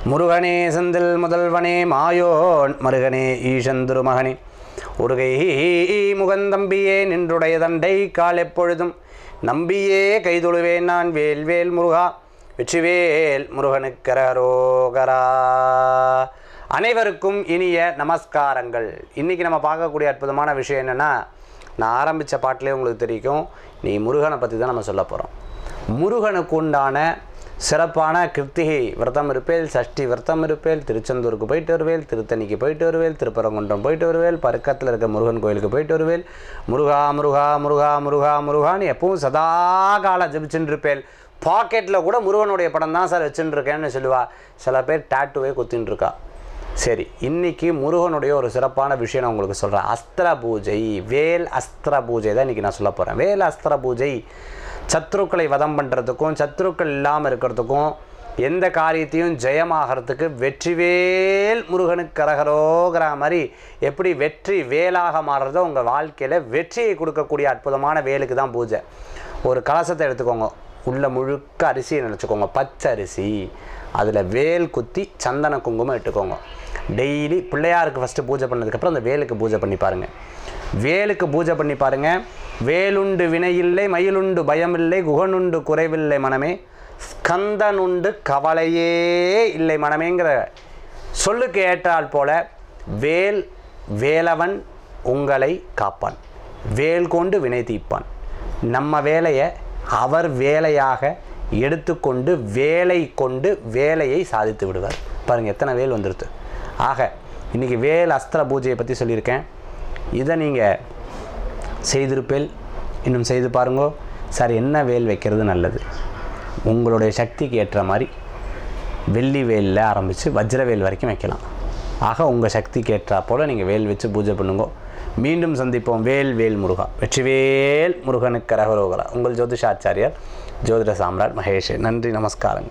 முருகனே செந்தில் முதல்வனே மாயோன் மருகனே ஈசன் திருமகனே உருகை முகந்தம்பியே நின்றுடைய தண்டை கால் எப்பொழுதும் நம்பியே கைதொழுவேன் நான் வேல் வேல் முருகா வெற்றிவேல் முருகனுக்கரோகரா அனைவருக்கும் இனிய நமஸ்காரங்கள் இன்றைக்கி நம்ம பார்க்கக்கூடிய அற்புதமான விஷயம் என்னென்னா நான் ஆரம்பித்த பாட்டிலே உங்களுக்கு தெரியும் நீ முருகனை பற்றி தான் நம்ம சொல்ல போகிறோம் முருகனுக்கு உண்டான சிறப்பான கிருத்திகை விரதம் இருப்பேல் சஷ்டி விரதம் இருப்பேல் திருச்செந்தூருக்கு போயிட்டு வருவேல் திருத்தணிக்கு போயிட்டு வருவேல் திருப்பரங்குன்றம் போயிட்டு வருவேல் பருக்கத்தில் இருக்க முருகன் கோயிலுக்கு போயிட்டு வருவேல் முருகா முருகா முருகா முருகா முருகான்னு எப்பவும் சதா கால ஜபிச்சுட்டு இருப்பேல் பாக்கெட்டில் கூட முருகனுடைய படம் தான் சார் வச்சுட்டு இருக்கேன்னு சொல்லுவா சில பேர் டேட்டுவே குத்தின்னு இருக்கா சரி இன்னைக்கு முருகனுடைய ஒரு சிறப்பான விஷயம் நான் உங்களுக்கு சொல்கிறேன் அஸ்திர பூஜை வேல் அஸ்திர பூஜை தான் இன்றைக்கி நான் சொல்ல போகிறேன் வேல் அஸ்திர பூஜை சத்ருக்களை வதம் பண்ணுறதுக்கும் சத்ருக்கள் இல்லாமல் இருக்கிறதுக்கும் எந்த காரியத்தையும் ஜெயமாகறதுக்கு வெற்றிவேல் முருகனுக்கு கரகரோகிற மாதிரி எப்படி வெற்றி வேலாக மாறுறதோ உங்கள் வாழ்க்கையில் வெற்றியை கொடுக்கக்கூடிய அற்புதமான வேலுக்கு தான் பூஜை ஒரு கலசத்தை எடுத்துக்கோங்க உள்ள முழுக்க அரிசியை நினச்சிக்கோங்க பச்சை அரிசி அதில் வேல் குத்தி சந்தன குங்குமம் இட்டுக்கோங்க டெய்லி பிள்ளையாருக்கு ஃபஸ்ட்டு பூஜை பண்ணதுக்கப்புறம் அந்த வேலுக்கு பூஜை பண்ணி பாருங்கள் வேலுக்கு பூஜை பண்ணி பாருங்கள் வேலுண்டு வினையில்லை மயிலுண்டு பயமில்லை குகனுண்டு குறைவில்லை மனமே ஸ்கந்தனுண்டு கவலையே இல்லை மனமேங்கிற சொல்லுக்கு ஏற்றால் போல வேல் வேலவன் உங்களை காப்பான் வேல் கொண்டு வினை தீர்ப்பான் நம்ம வேலையை அவர் வேலையாக எடுத்துக்கொண்டு வேலை கொண்டு வேலையை சாதித்து விடுவார் பாருங்கள் எத்தனை வேல் வந்துடுது ஆக இன்றைக்கி வேல் அஸ்திர பூஜையை பற்றி சொல்லியிருக்கேன் இதை நீங்கள் செய்திருப்பேல் இன்னும் செய்து பாருங்கோ சார் என்ன வேல் வைக்கிறது நல்லது உங்களுடைய சக்திக்கு ஏற்ற மாதிரி வெள்ளி வேலில் ஆரம்பித்து வஜ்ரவேல் வரைக்கும் வைக்கலாம் ஆக உங்கள் சக்திக்கு ஏற்றா போல் நீங்கள் வேல் வச்சு பூஜை பண்ணுங்க மீண்டும் சந்திப்போம் வேல் வேல் முருகா வெற்றிவேல் முருகனுக்கு ரகரோகரா உங்கள் ஜோதிஷாச்சாரியார் ஜோதிட சாம்ராட் மகேஷ் நன்றி நமஸ்காரங்கள்